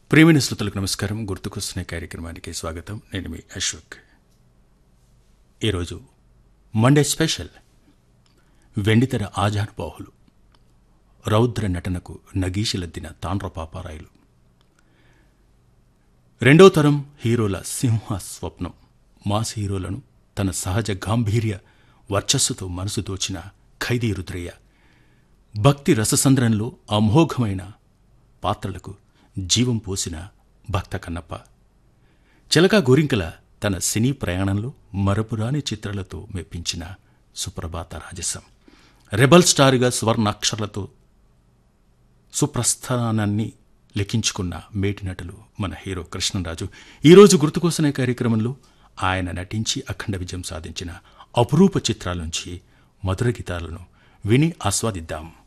ప్రియమైన శ్రోతలకు నమస్కారం గుర్తుకొస్తున్న కార్యక్రమానికి స్వాగతం నేను మీ అశోక్ ఈరోజు మండే స్పెషల్ వెండితెర ఆజానుబాహులు రౌద్ర నటనకు నగీషిలద్దిన తాండ్ర పాపారాయులు రెండో తరం హీరోల సింహ స్వప్నం మాస్ హీరోలను తన సహజ గాంభీర్య వర్చస్సుతో మనసు దోచిన ఖైదీ రుద్రయ్య భక్తి రససంద్రంలో అమోఘమైన పాత్రలకు జీవం పోసిన భక్త కన్నప్ప చిలక గోరింకల తన సినీ ప్రయాణంలో మరపురాని చిత్రాలతో మెప్పించిన సుప్రభాత రాజసం రెబల్ స్టార్గా స్వర్ణాక్షరాలతో సుప్రస్థానాన్ని లెక్కించుకున్న మేటి నటులు మన హీరో కృష్ణరాజు ఈరోజు గుర్తుకోసిన కార్యక్రమంలో ఆయన నటించి అఖండ విజయం సాధించిన అపురూప చిత్రాల నుంచి మధుర గీతాలను విని ఆస్వాదిద్దాం